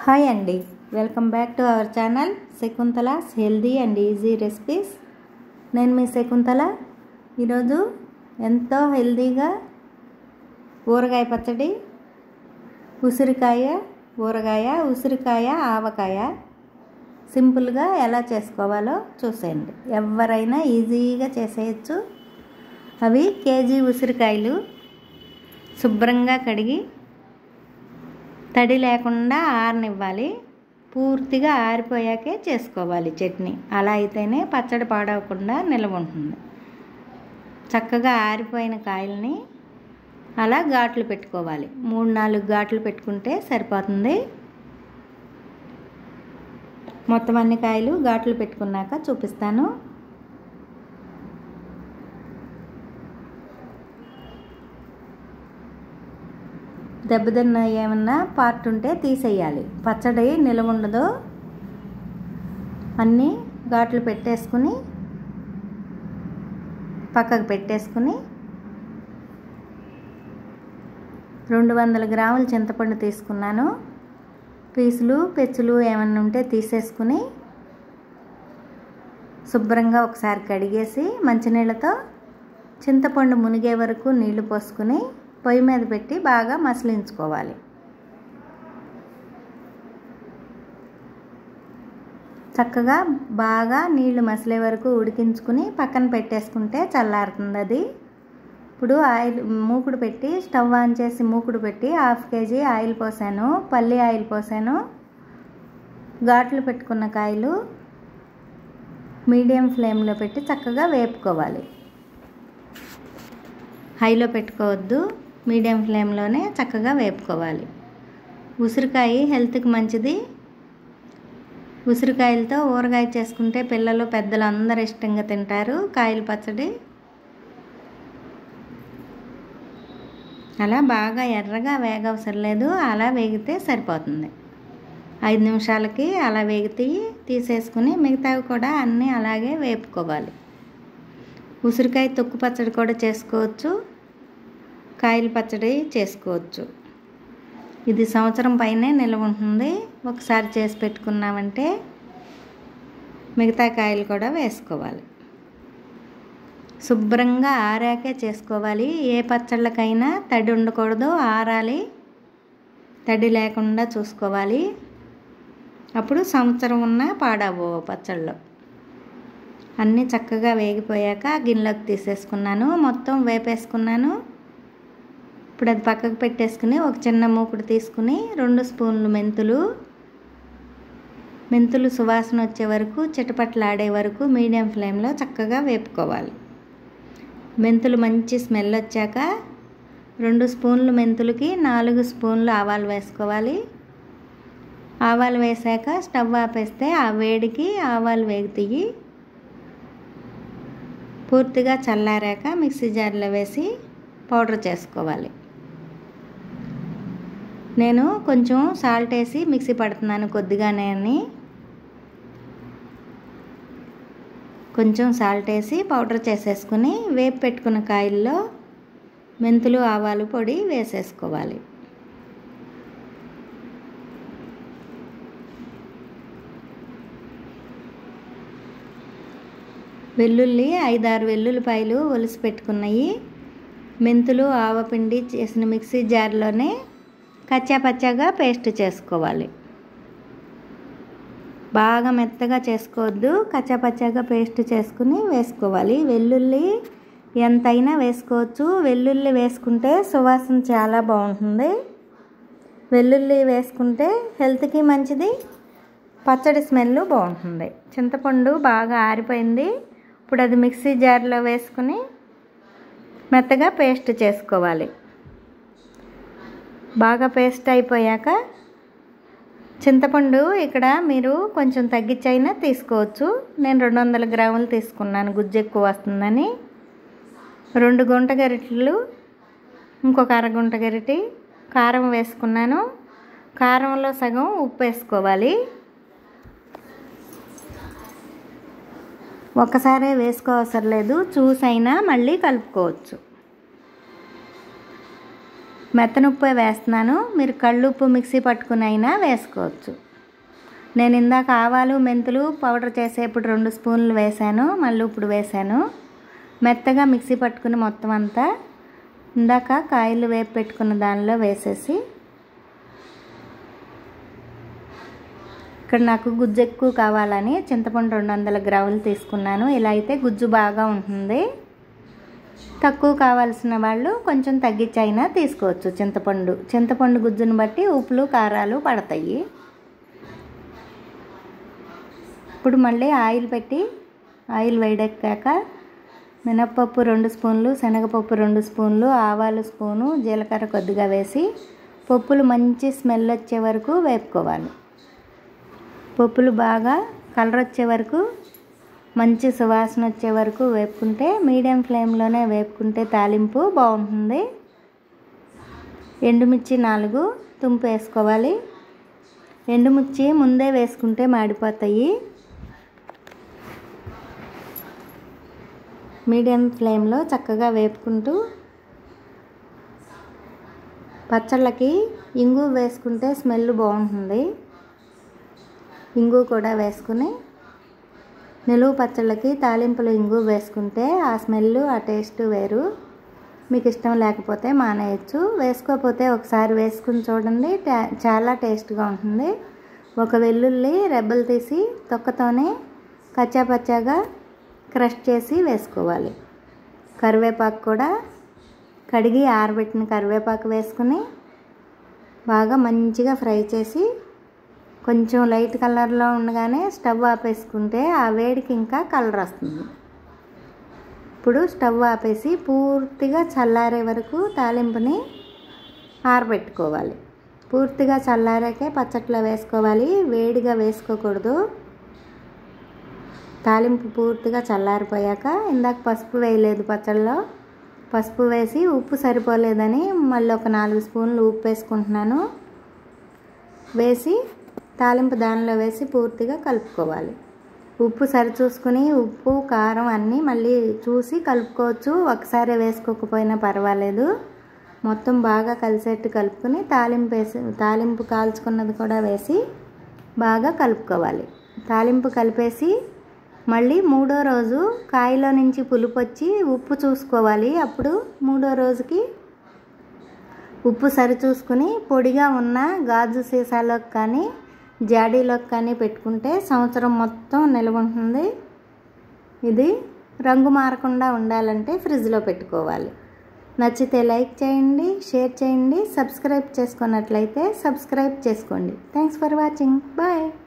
hi అండి welcome back to our channel Shakuntala's healthy and easy recipes నేను మీ శకుంతల ఈరోజు ఎంతో హెల్దీగా ఊరగాయ పచ్చడి ఉసిరికాయ ఊరగాయ ఉసిరికాయ ఆవకాయ సింపుల్గా ఎలా చేసుకోవాలో చూసేయండి ఎవరైనా ఈజీగా చేసేయచ్చు అవి కేజీ ఉసిరికాయలు శుభ్రంగా కడిగి తడి లేకుండా ఆరనివ్వాలి పూర్తిగా ఆరిపోయాకే చేసుకోవాలి చట్నీ అలా అయితేనే పచ్చడి పాడవకుండా నిల్వ ఉంటుంది చక్కగా ఆరిపోయిన కాయల్ని అలా ఘాట్లు పెట్టుకోవాలి మూడు నాలుగు ఘాట్లు పెట్టుకుంటే సరిపోతుంది మొత్తం అన్ని కాయలు ఘాట్లు పెట్టుకున్నాక చూపిస్తాను దెబ్బతిన్న ఏమన్నా పార్ట్ ఉంటే తీసేయాలి పచ్చడి నిలవ ఉండదు అన్నీ ఘాట్లు పెట్టేసుకుని పక్కకు పెట్టేసుకుని రెండు వందల గ్రాముల చింతపండు తీసుకున్నాను పీసులు పెచ్చులు ఏమన్నా ఉంటే తీసేసుకుని శుభ్రంగా ఒకసారి కడిగేసి మంచినీళ్ళతో చింతపండు మునిగే వరకు నీళ్లు పోసుకుని పొయ్యి మీద పెట్టి బాగా మసలించుకోవాలి చక్కగా బాగా నీళ్లు మసిలే వరకు ఉడికించుకుని పక్కన పెట్టేసుకుంటే చల్లారుతుంది అది ఇప్పుడు ఆయిల్ మూకుడు పెట్టి స్టవ్ ఆన్ చేసి మూకుడు పెట్టి హాఫ్ కేజీ ఆయిల్ పోసాను పల్లి ఆయిల్ పోసాను ఘాట్లు పెట్టుకున్న కాయలు మీడియం ఫ్లేమ్లో పెట్టి చక్కగా వేపుకోవాలి హైలో పెట్టుకోవద్దు మీడియం ఫ్లేమ్లోనే చక్కగా వేపుకోవాలి ఉసిరికాయ హెల్త్కి మంచిది ఉసిరికాయలతో ఊరగాయ చేసుకుంటే పిల్లలు పెద్దలు అందరు ఇష్టంగా తింటారు కాయల పచ్చడి అలా బాగా ఎర్రగా వేగవసరం లేదు అలా వేగితే సరిపోతుంది ఐదు నిమిషాలకి అలా వేగితే తీసేసుకుని మిగతావి కూడా అన్నీ అలాగే వేపుకోవాలి ఉసిరికాయ తొక్కు పచ్చడి కూడా చేసుకోవచ్చు కాయల పచ్చడి చేసుకోవచ్చు ఇది సంవత్సరం పైనే నిల్వ ఉంటుంది ఒకసారి చేసి పెట్టుకున్నామంటే మిగతా కాయలు కూడా వేసుకోవాలి శుభ్రంగా ఆరాకే చేసుకోవాలి ఏ పచ్చళ్ళకైనా తడి ఉండకూడదు ఆరాలి తడి లేకుండా చూసుకోవాలి అప్పుడు సంవత్సరం ఉన్న పాడవు పచ్చళ్ళు అన్నీ చక్కగా వేగిపోయాక గిన్నెలోకి తీసేసుకున్నాను మొత్తం వేపేసుకున్నాను ఇప్పుడు అది పక్కకు పెట్టేసుకుని ఒక చిన్న మూకుడు తీసుకుని రెండు స్పూన్లు మెంతులు మెంతులు సువాసన వచ్చే వరకు చిటపట్లాడే వరకు మీడియం ఫ్లేమ్లో చక్కగా వేపుకోవాలి మెంతులు మంచి స్మెల్ వచ్చాక రెండు స్పూన్లు మెంతులకి నాలుగు స్పూన్లు ఆవాలు వేసుకోవాలి ఆవాలు వేసాక స్టవ్ ఆపేస్తే ఆ వేడికి ఆవాలు వేగుతాయి పూర్తిగా చల్లారాక మిక్సీ జార్లో వేసి పౌడర్ చేసుకోవాలి నేను కొంచెం సాల్ట్ వేసి మిక్సీ పడుతున్నాను కొద్దిగానే అని కొంచెం సాల్ట్ వేసి పౌడర్ చేసేసుకుని వేపు పెట్టుకున్న కాయల్లో మెంతులు ఆవాలు పొడి వేసేసుకోవాలి వెల్లుల్లి ఐదారు వెల్లుల్లిపాయలు ఒలిసి పెట్టుకున్నాయి మెంతులు ఆవపిండి చేసిన మిక్సీ జార్లోనే కచ్చా పచ్చాగా పేస్ట్ చేసుకోవాలి బాగా మెత్తగా చేసుకోవద్దు కచ్చా పచ్చాగా పేస్ట్ చేసుకుని వేసుకోవాలి వెల్లుల్లి ఎంతైనా వేసుకోవచ్చు వెల్లుల్లి వేసుకుంటే సువాసన చాలా బాగుంటుంది వెల్లుల్లి వేసుకుంటే హెల్త్కి మంచిది పచ్చడి స్మెల్ బాగుంటుంది చింతపండు బాగా ఆరిపోయింది ఇప్పుడు అది మిక్సీ జార్లో వేసుకుని మెత్తగా పేస్ట్ చేసుకోవాలి బాగా పేస్ట్ అయిపోయాక చింతపండు ఇక్కడ మీరు కొంచెం తగ్గించైనా తీసుకోవచ్చు నేను రెండు వందల గ్రాములు తీసుకున్నాను గుజ్జు ఎక్కువ వస్తుందని రెండు గుంట గరిటెలు ఇంకొక అరగుంట గరిటె కారం వేసుకున్నాను కారంలో సగం ఉప్పు వేసుకోవాలి ఒక్కసారే వేసుకోవసరం లేదు చూసైనా మళ్ళీ కలుపుకోవచ్చు మెత్తనుప్పే వేస్తున్నాను మీరు కళ్ళుప్పు మిక్సీ పట్టుకుని అయినా వేసుకోవచ్చు నేను ఇందాక ఆవాలు మెంతులు పౌడర్ చేసేప్పుడు రెండు స్పూన్లు వేశాను మళ్ళీ ఇప్పుడు వేశాను మెత్తగా మిక్సీ పట్టుకుని మొత్తం అంతా ఇందాక కాయలు వేపు పెట్టుకున్న దానిలో వేసేసి ఇక్కడ నాకు గుజ్జు ఎక్కువ కావాలని చింతపండు రెండు వందల గ్రాములు తీసుకున్నాను ఇలా అయితే గుజ్జు బాగా ఉంటుంది తక్కువ కావాల్సిన వాళ్ళు కొంచెం తగ్గించి అయినా తీసుకోవచ్చు చింతపండు చింతపండు గుజ్జును బట్టి ఉప్పులు కారాలు పడతాయి ఇప్పుడు మళ్ళీ ఆయిల్ పెట్టి ఆయిల్ వేడెక్కాక మినప్పప్పు రెండు స్పూన్లు శనగపప్పు రెండు స్పూన్లు ఆవాలు స్పూను జీలకర్ర కొద్దిగా వేసి పప్పులు మంచి స్మెల్ వచ్చే వరకు వేపుకోవాలి పప్పులు బాగా కలర్ వచ్చే వరకు మంచి సువాసన వచ్చే వరకు వేపుకుంటే మీడియం ఫ్లేమ్లోనే వేపుకుంటే తాలింపు బాగుంటుంది ఎండుమిర్చి నాలుగు తుంపు వేసుకోవాలి ఎండుమిర్చి ముందే వేసుకుంటే మాడిపోతాయి మీడియం ఫ్లేమ్లో చక్కగా వేపుకుంటూ పచ్చళ్ళకి ఇంగు వేసుకుంటే స్మెల్ బాగుంటుంది ఇంగు కూడా వేసుకుని నిలువు పచ్చళ్ళకి తాలింపులు ఇంగు వేసుకుంటే ఆ స్మెల్ ఆ టేస్ట్ వేరు మీకు ఇష్టం లేకపోతే మానేయచ్చు వేసుకోకపోతే ఒకసారి వేసుకుని చూడండి చాలా టేస్ట్గా ఉంటుంది ఒక వెల్లుల్లి రెబ్బలు తీసి తొక్కతోనే కచ్చాపచ్చాగా క్రష్ చేసి వేసుకోవాలి కరివేపాకు కూడా కడిగి ఆరబెట్టిన కరివేపాకు వేసుకుని బాగా మంచిగా ఫ్రై చేసి కొంచెం లైట్ కలర్లో ఉండగానే స్టవ్ ఆపేసుకుంటే ఆ వేడికి ఇంకా కలర్ వస్తుంది ఇప్పుడు స్టవ్ ఆపేసి పూర్తిగా చల్లారే వరకు తాలింపుని ఆరబెట్టుకోవాలి పూర్తిగా చల్లారాకే పచ్చట్లో వేసుకోవాలి వేడిగా వేసుకోకూడదు తాలింపు పూర్తిగా చల్లారిపోయాక ఇందాక పసుపు వేయలేదు పచ్చళ్ళలో పసుపు వేసి ఉప్పు సరిపోలేదని మళ్ళీ ఒక నాలుగు స్పూన్లు ఉప్పు వేసుకుంటున్నాను వేసి తాలింపు దానిలో వేసి పూర్తిగా కలుపుకోవాలి ఉప్పు సరి చూసుకుని ఉప్పు కారం అన్నీ మళ్ళీ చూసి కలుపుకోవచ్చు ఒకసారి వేసుకోకపోయినా పర్వాలేదు మొత్తం బాగా కలిసేట్టు కలుపుకొని తాలింపు వేసి తాలింపు కాల్చుకున్నది కూడా వేసి బాగా కలుపుకోవాలి తాలింపు కలిపేసి మళ్ళీ మూడో రోజు కాయలో నుంచి పులుపు వచ్చి ఉప్పు చూసుకోవాలి అప్పుడు మూడో రోజుకి ఉప్పు సరి చూసుకుని పొడిగా ఉన్న గాజు సీసాలోకి కానీ జాడీలోకి కానీ పెట్టుకుంటే సంవత్సరం మొత్తం నిల్వ ఉంటుంది ఇది రంగు మారకుండా ఉండాలంటే ఫ్రిడ్జ్లో పెట్టుకోవాలి నచ్చితే లైక్ చేయండి షేర్ చేయండి సబ్స్క్రైబ్ చేసుకున్నట్లయితే సబ్స్క్రైబ్ చేసుకోండి థ్యాంక్స్ ఫర్ వాచింగ్ బాయ్